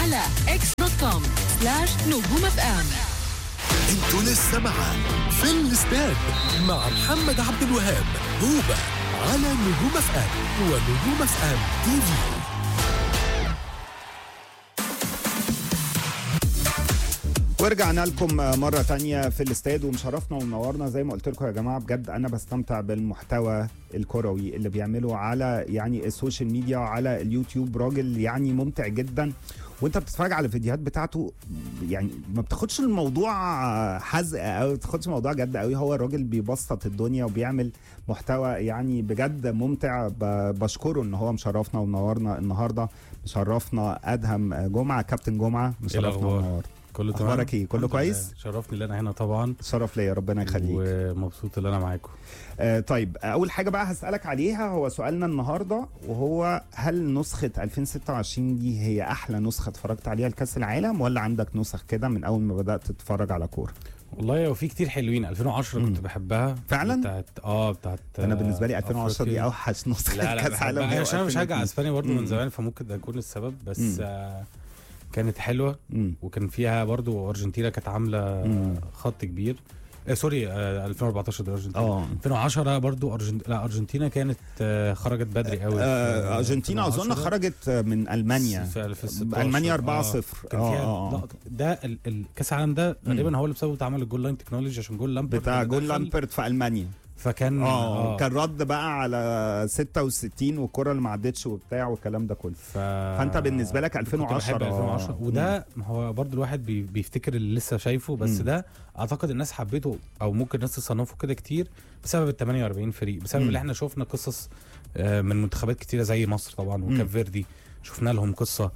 على اكس دوت كوم سلاش نجوم اف ام انتوا لسه مع في الاستاد مع محمد عبد الوهاب هوبا على نجوم اف ام ونجوم اف ام تي في ورجعنا لكم مرة تانية في الاستاد ومشرفنا ومنورنا زي ما قلت لكم يا جماعة بجد أنا بستمتع بالمحتوى الكروي اللي بيعمله على يعني السوشيال ميديا وعلى اليوتيوب راجل يعني ممتع جدا وانت بتتفرج على الفيديوهات بتاعته يعني ما بتاخدش الموضوع حزق او بتاخدش الموضوع جد قوي هو الراجل بيبسط الدنيا وبيعمل محتوى يعني بجد ممتع ب- بشكره ان هو مشرفنا ومنورنا النهارده مشرفنا ادهم جمعه كابتن جمعه مشرفنا الأخبار؟ ومنور كله تمام أخبارك إيه؟ كله الحمد كويس؟ لله. شرفني ان انا هنا طبعا شرف ليا ربنا يخليك ومبسوط ان انا معاكم آه طيب اول حاجه بقى هسالك عليها هو سؤالنا النهارده وهو هل نسخه 2026 دي هي احلى نسخه اتفرجت عليها لكاس العالم ولا عندك نسخ كده من اول ما بدات تتفرج على كوره والله هو في كتير حلوين 2010 كنت بحبها فعلا؟ بتاعت اه بتاعت انا بالنسبه لي 2010 دي أفريقيا. اوحش نسخه لا لا كاس بحبها عالم هي عشان انا بشجع 2002. اسبانيا برضو مم. من زمان فممكن ده يكون السبب بس مم. آه كانت حلوه مم. وكان فيها برضو ارجنتينا كانت عامله مم. خط كبير آه سوري آه 2014 ده ارجنتينا اه 2010 برضو أرجنت... لا ارجنتينا كانت آه خرجت بدري قوي آه، ارجنتينا اظن 2010. خرجت من المانيا في في ال 16 المانيا 4-0 آه. كان آه، فيها آه، آه. لا، ده ال- ال- كاس العالم ده غالبا هو اللي بسبب اتعمل الجول لاين تكنولوجي عشان جول لامبرد بتاع اللي جول دخل. لامبرت في المانيا فكان اه كان رد بقى على 66 والكره اللي ما عدتش وبتاع والكلام ده كله ف... فانت بالنسبه لك كنت 2010 بحب 2010 وده هو برضو الواحد بي... بيفتكر اللي لسه شايفه بس مم. ده اعتقد الناس حبيته او ممكن الناس تصنفه كده كتير بسبب ال 48 فريق بسبب مم. اللي احنا شفنا قصص آه، من منتخبات كتيره زي مصر طبعا مم. وكاب فيردي شفنا لهم قصه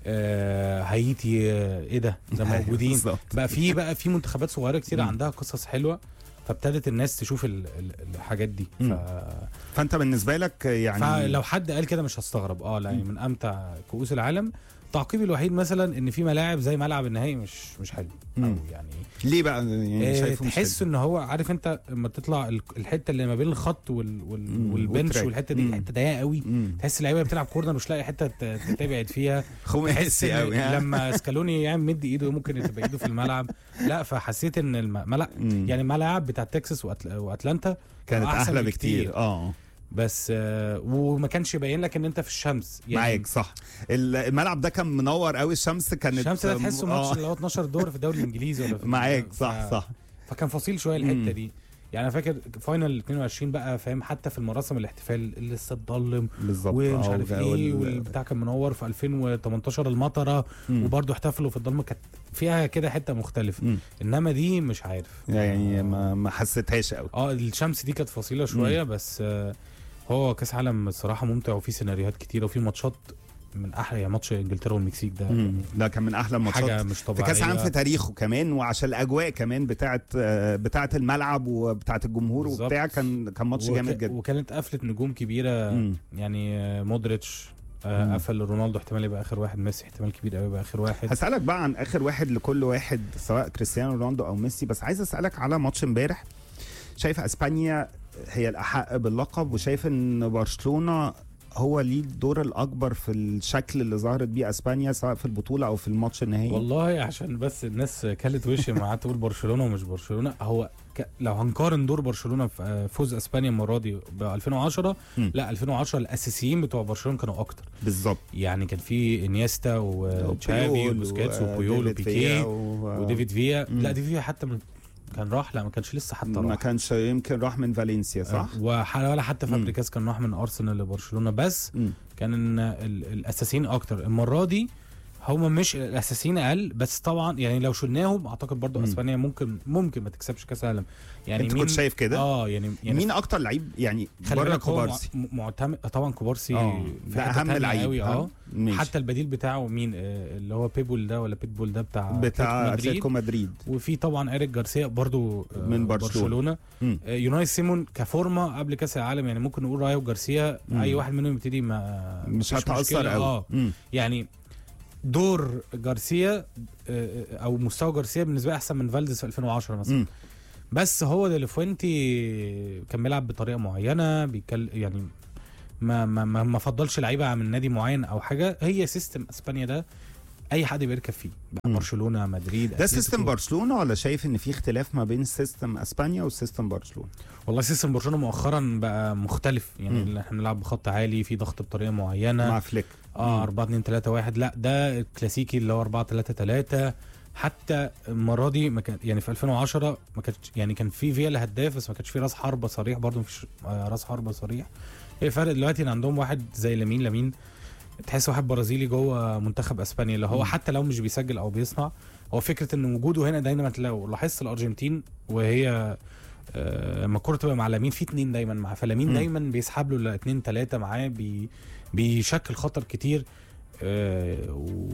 آه، هايتي آه، ايه ده ده موجودين بالظبط. بقى في بقى في منتخبات صغيره كتير مم. عندها قصص حلوه فابتدت الناس تشوف ال- ال- الحاجات دي ف... مم. فانت بالنسبه لك يعني فلو حد قال كده مش هستغرب اه لا يعني من امتع كؤوس العالم تعقيبي الوحيد مثلا ان في ملاعب زي ملعب النهائي مش مش حلو مم. أو يعني ليه بقى يعني آه شايفه مش تحس حلو؟ ان هو عارف انت لما تطلع ال- الحته اللي ما بين الخط وال وال مم. والبنش والتراك. والحته دي مم. حته ضيقه قوي مم. تحس اللعيبه بتلعب كورنر مش لاقي حته ت- تبعد فيها تحس خماسي إن قوي ها؟ لما سكالوني يعمل مد ايده ممكن تبقى ايده في الملعب لا فحسيت ان الملعب مم. يعني الملاعب بتاع تكساس وأتل... واتلانتا كانت أحسن احلى بكتير. بكتير اه بس آه وما كانش يبين لك ان انت في الشمس معاك صح الملعب ده كان منور قوي الشمس كانت الشمس ده تحسه آه. ماتش اللي هو 12 دور في الدوري الانجليزي ولا في معاك ف- صح صح فكان فصيل شويه مم. الحته دي يعني انا فاكر فاينل 22 بقى فاهم حتى في المراسم الاحتفال اللي لسه اتضلم بالظبط ومش آه، عارف وال- ايه والبتاع كان منور في 2018 المطره مم. وبرضه احتفلوا في الضلمه كانت فيها كده حته مختلفه مم. انما دي مش عارف يعني ما ما حسيتهاش قوي اه الشمس دي كانت فصيله شويه بس آه هو كاس عالم الصراحه ممتع وفيه سيناريوهات كتيره وفيه ماتشات من احلى يعني ماتش انجلترا والمكسيك ده مم. ده كان من احلى الماتشات حاجه مش في طبيعيه كاس عام في تاريخه كمان وعشان الاجواء كمان بتاعت آه، بتاعت الملعب وبتاعت الجمهور بالظبط. وبتاع كان كان ماتش وك- جامد جدا وكانت قفله نجوم كبيره مم. يعني آه، مودريتش آه، مم. قفل رونالدو احتمال يبقى اخر واحد ميسي احتمال كبير قوي يبقى اخر واحد هسألك بقى عن آخر واحد لكل واحد سواء كريستيانو رونالدو أو ميسي بس عايز أسألك على ماتش امبارح شايف أسبانيا هي الأحق باللقب وشايف إن برشلونة هو ليه الدور الأكبر في الشكل اللي ظهرت بيه أسبانيا سواء في البطولة أو في الماتش النهائي والله عشان بس الناس كلت وش معاه تقول برشلونه ومش برشلونه هو ك... لو هنقارن دور برشلونه في آه، فوز اسبانيا المره دي ب 2010 مم. لا 2010 الاساسيين بتوع برشلونه كانوا اكتر بالظبط يعني كان في انيستا وتشافي وبوسكيتس وبويول وديفيد فيا وبيكيه و- وديفيد فيا مم. لا ديفيد فيا حتى من كان راح لا ما كانش لسه حتى ما راح كانش يمكن راح من فالنسيا صح؟ آه، وح- ولا حتى مم. فابريكاس كان راح من ارسنال لبرشلونه بس مم. كان إن ال- الاساسيين اكتر المره دي هم مش الاساسيين اقل بس طبعا يعني لو شلناهم اعتقد برضو مم. اسبانيا ممكن ممكن ما تكسبش كاس العالم يعني أنت كنت شايف كده؟ اه يعني يعني مين أكتر لعيب يعني خلي بره بالك هو كوبارسي؟ مع- معتمد آه، طبعا كوبارسي اه في ده حتة أهم تانية لعيب قوي ها؟ اه ماشي. حتى البديل بتاعه مين آه اللي هو بيبول ده ولا بيتبول ده بتاع بتاع أتلتيكو اتلتيكو مدريد وفي طبعا اريك جارسيا برضو آه، من برشلونة. برشلونه مم. آه، يوناي سيمون كفورمه قبل كاس العالم يعني ممكن نقول رايو جارسيا مم. اي واحد منهم يبتدي ما مش مفيش هتأثر مشكلة. قوي اه مم. يعني دور جارسيا آه، او مستوى جارسيا بالنسبه لي احسن من فالديز في 2010 مثلا مم. بس هو ديليفوينتي كان بيلعب بطريقه معينه بيتكلم يعني ما ما ما, ما فضلش لعيبه من نادي معين او حاجه هي سيستم اسبانيا ده اي حد بيركب فيه بقى مم. برشلونه مدريد ده أتلتيكو. سيستم برشلونه ولا شايف ان في اختلاف ما بين سيستم اسبانيا وسيستم برشلونه والله سيستم برشلونه مؤخرا بقى مختلف يعني مم. اللي احنا بنلعب بخط عالي في ضغط بطريقه معينه مع فليك اه مم. 4 2 3 1 لا ده الكلاسيكي اللي هو 4 3 3 حتى المره دي ما كان يعني في 2010 ما كانش يعني كان في فيلا هداف بس ما كانش في راس حربه صريح برضه مفيش آه، راس حربه صريح ايه الفرق دلوقتي ان عندهم واحد زي لامين لامين تحس واحد برازيلي جوه منتخب اسبانيا اللي هو مم. حتى لو مش بيسجل او بيصنع هو فكره ان وجوده هنا دايما لو لاحظت الارجنتين وهي آه، لما الكوره تبقى مع لامين في اتنين دايما معاه فلامين مم. دايما بيسحب له اتنين تلاته معاه بي بيشكل خطر كتير آه،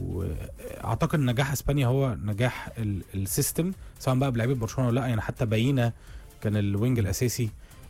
واعتقد نجاح اسبانيا هو نجاح ال- السيستم سواء بقى بلعيبه برشلونه ولا لا يعني حتى باينه كان الوينج الاساسي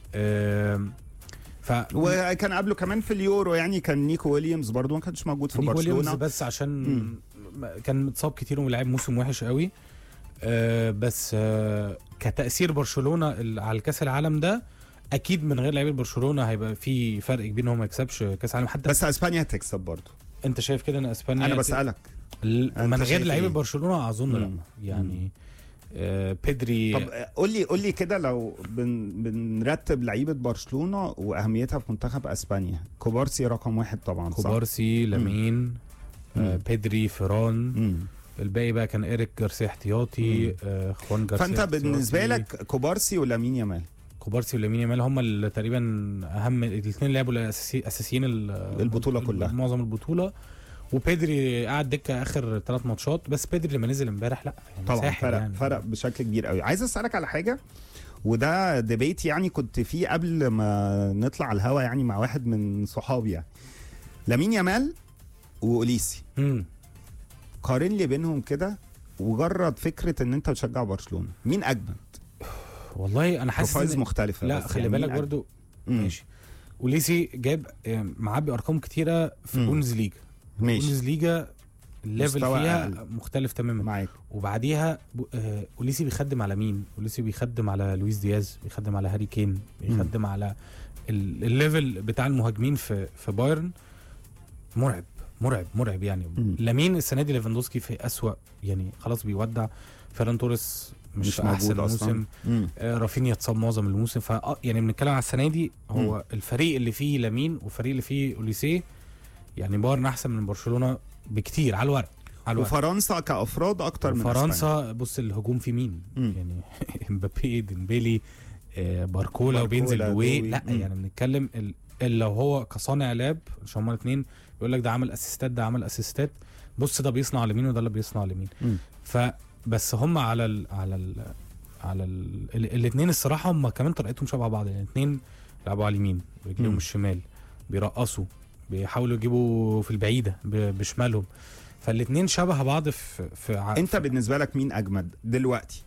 آم، ف وكان قبله كمان في اليورو يعني كان نيكو ويليامز برضو ما كانش موجود في نيك ويليامز برشلونه بس عشان مم. م- كان متصاب كتير ولعب موسم وحش قوي آه، بس آه، كتاثير برشلونه ال- على كاس العالم ده اكيد من غير لعيبه برشلونه هيبقى في فرق كبير ان هو ما يكسبش كاس العالم حتى بس اسبانيا هتكسب برضو انت شايف كده ان اسبانيا انا بسالك ال- أنت من غير شايف لعيبه إيه؟ برشلونه اظن لا مم. يعني آه بيدري طب قول لي قول لي كده لو بن بنرتب لعيبه برشلونه واهميتها في منتخب اسبانيا كوبارسي رقم واحد طبعا صح كوبارسي لامين آه مم. بيدري فيران مم. الباقي بقى كان ايريك جارسيا احتياطي مم. آه خوان جارسيا فانت بالنسبه احتياطي. لك كوبارسي ولامين يامال كوبارسي ولامين يامال هم اللي تقريبا اهم الاثنين لعبوا الاساسي اساسيين ال- البطولة كلها. معظم البطوله وبيدري قعد دكه اخر ثلاث ماتشات بس بيدري لما نزل امبارح لا يعني طبعا ساحر فرق يعني. فرق بشكل كبير قوي عايز اسالك على حاجه وده ديبيت يعني كنت فيه قبل ما نطلع على الهوا يعني مع واحد من صحابي يعني لامين يامال واوليسي مم. قارن لي بينهم كده وجرد فكره ان انت بتشجع برشلونه مين اجمد والله انا حاسس بروفايلز إن- مختلفه لا بس خلي يعني بالك مين أجمد؟ برضو مم. ماشي وليسي جاب آه، معبي ارقام كتيره في مم. البوندز ليجا ماشي البوندز ليجا الليفل مستوى فيها أقل. مختلف تماما معاك وبعديها ب- آه، اوليسي بيخدم على مين؟ اوليسي بيخدم على لويس دياز بيخدم على هاري كين بيخدم على ال- الليفل بتاع المهاجمين في في بايرن مرعب مرعب مرعب يعني مم. لامين السنه دي ليفاندوسكي في اسوأ يعني خلاص بيودع فيران توريس مش, مش في احسن موجود أصلاً. موسم مم. آه، رافينيا اتصاب معظم الموسم ف يعني بنتكلم على السنه دي هو مم. الفريق اللي فيه لامين والفريق اللي فيه اوليسيه يعني بايرن احسن من برشلونه بكتير على الورق على الورق وفرنسا كافراد اكتر من أسبانيا. فرنسا بص الهجوم في مين مم. يعني امبابي ديمبيلي آه، باركولا باركولا، وبينزل دوي دوي. لا مم. يعني بنتكلم ال- اللي لو هو كصانع لعب عشان هما الاثنين يقول لك ده عمل اسيستات ده عمل اسيستات بص ده بيصنع لمين وده اللي بيصنع لمين مم. فبس هم على ال على ال على الاثنين الصراحه هم كمان طريقتهم شبه بعض يعني الاثنين بيلعبوا على اليمين برجليهم مم. الشمال بيرقصوا بيحاولوا يجيبوا في البعيده ب- بشمالهم فالاثنين شبه بعض في في ع- انت في- بالنسبه لك مين اجمد دلوقتي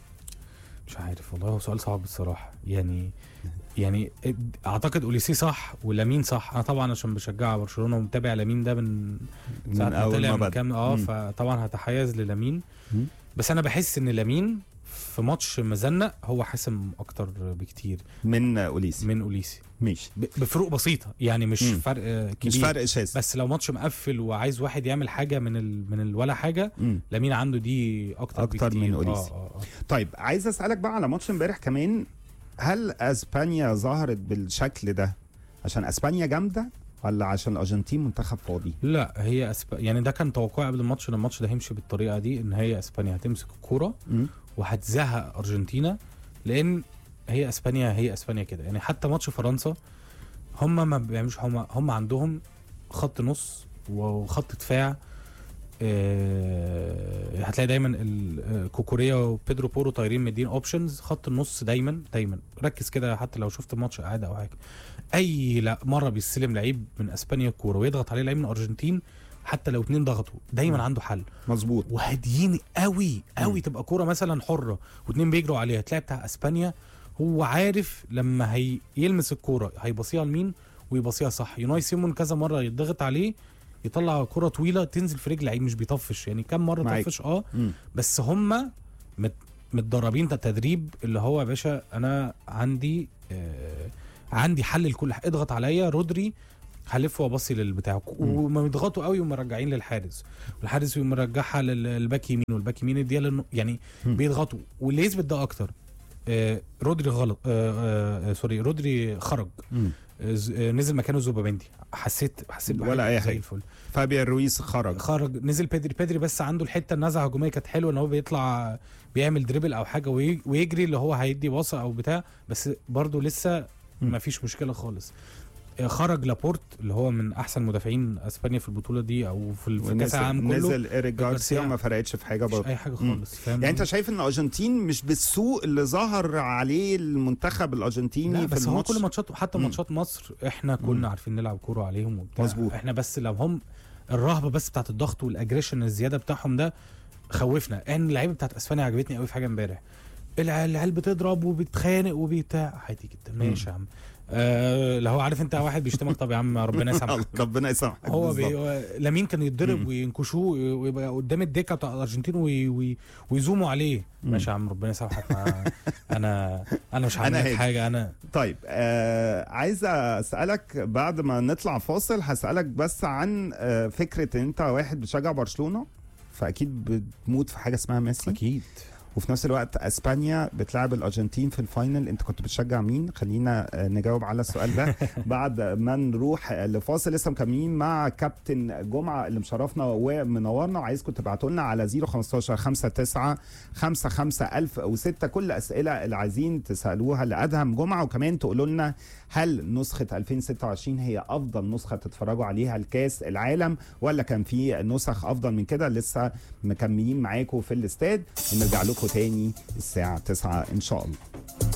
مش عارف والله هو سؤال صعب الصراحه يعني يعني اعتقد اوليسي صح ولامين صح انا طبعا عشان بشجع برشلونه ومتابع لامين ده من ساعه من ما اول طلع ما من بدا كام اه مم. فطبعا هتحيز للامين مم. بس انا بحس ان لامين في ماتش مزنق هو حاسم اكتر بكتير من اوليسي من اوليسي ماشي ب- بفروق بسيطه يعني مش مم. فرق آه، كبير مش فرق شاسع بس لو ماتش مقفل وعايز واحد يعمل حاجه من ال... من ال ولا حاجه مم. لامين عنده دي اكتر أكتر بكتير. من آه أوليسي. آه آه. طيب عايز اسالك بقى على ماتش امبارح كمان هل اسبانيا ظهرت بالشكل ده عشان اسبانيا جامده ولا عشان الارجنتين منتخب فاضي لا هي أسب... يعني ده كان توقعي قبل الماتش ان الماتش ده هيمشي بالطريقه دي ان هي اسبانيا هتمسك الكوره مم. وهتزهق ارجنتينا لان هي اسبانيا هي اسبانيا كده يعني حتى ماتش فرنسا هم ما بيعملوش هم هم عندهم خط نص وخط دفاع آه، هتلاقي دايما ال- آه، كوكوريا وبيدرو بورو طايرين مدين اوبشنز خط النص دايما دايما ركز كده حتى لو شفت ماتش اعاده او حاجه اي لا مره بيستلم لعيب من اسبانيا الكوره ويضغط عليه لعيب من الارجنتين حتى لو اتنين ضغطوا دايما مم. عنده حل مظبوط وهاديين قوي قوي تبقى كوره مثلا حره واتنين بيجروا عليها تلاقي بتاع اسبانيا هو عارف لما هي يلمس الكوره هيبصيها لمين ويبصيها صح يوناي سيمون كذا مره يضغط عليه يطلع كرة طويلة تنزل في رجل لعيب مش بيطفش يعني كم مرة معاك. طفش اه مم. بس هم مت متدربين ده تدريب اللي هو يا باشا انا عندي آه عندي حل لكل حاجة اضغط عليا رودري هلف وابصي للبتاع وما بيضغطوا قوي ومرجعين للحارس والحارس يقوم مرجعها للباك يمين والباك يمين يديها للن- يعني مم. بيضغطوا واللي يثبت ده اكتر آه رودري غلط آه آه آه سوري رودري خرج مم. آه ز- آه نزل مكانه زوباميندي حسيت حسيت بحاجة ولا أي زي حاجة. الفل فابيان رويس خرج خرج نزل بيدري بيدري بس عنده الحته النزعه الهجوميه كانت حلوه ان هو بيطلع بيعمل دريبل او حاجه وي- ويجري اللي هو هيدي باصه او بتاع بس برضه لسه ما فيش مشكله خالص آه، خرج لابورت اللي هو من احسن مدافعين اسبانيا في البطوله دي او في في كاس ونزل العالم كله نزل ايريك جارسيا جارسيا. وما فرقتش في حاجه مش برضه اي حاجه مم. خالص فاهم يعني انت شايف ان الارجنتين مش بالسوء اللي ظهر عليه المنتخب الارجنتيني لا في بس هو الماتش كل ماتشات حتى مم. ماتشات مصر احنا كنا مم. عارفين نلعب كوره عليهم وبتاع مظبوط. احنا بس لو هم الرهبه بس بتاعت الضغط والاجريشن الزياده بتاعهم ده خوفنا ان اللعيبه بتاعت اسبانيا عجبتني قوي في حاجه امبارح العيال العيال بتضرب وبتخانق وبتاع عادي جدا ماشي يا عم آه لو هو عارف انت واحد بيشتمك طب يا عم ربنا يسامحك ربنا يسامحك هو بالظبط. بي... هو لامين كان يتضرب مم. وينكشوه ويبقى قدام الدكه بتاع الارجنتين وي... وي... ويزوموا عليه مم. ماشي يا عم ربنا يسامحك ما... انا انا مش أنا هعمل لك هادي. حاجه انا طيب آه عايز اسالك بعد ما نطلع فاصل هسالك بس عن آه فكره ان انت واحد بتشجع برشلونه فاكيد بتموت في حاجه اسمها ميسي اكيد وفي نفس الوقت اسبانيا بتلعب الارجنتين في الفاينل انت كنت بتشجع مين خلينا آه، نجاوب على السؤال ده بعد ما نروح آه، لفاصل لسه مكملين مع كابتن جمعه اللي مشرفنا ومنورنا وعايزكم تبعتوا لنا على 015 59 55 1006 كل اسئله اللي عايزين تسالوها لادهم جمعه وكمان تقولوا لنا هل نسخه 2026 هي افضل نسخه تتفرجوا عليها لكاس العالم ولا كان في نسخ افضل من كده لسه مكملين معاكم في الاستاد ونرجع لكم تاني الساعه 9 ان شاء الله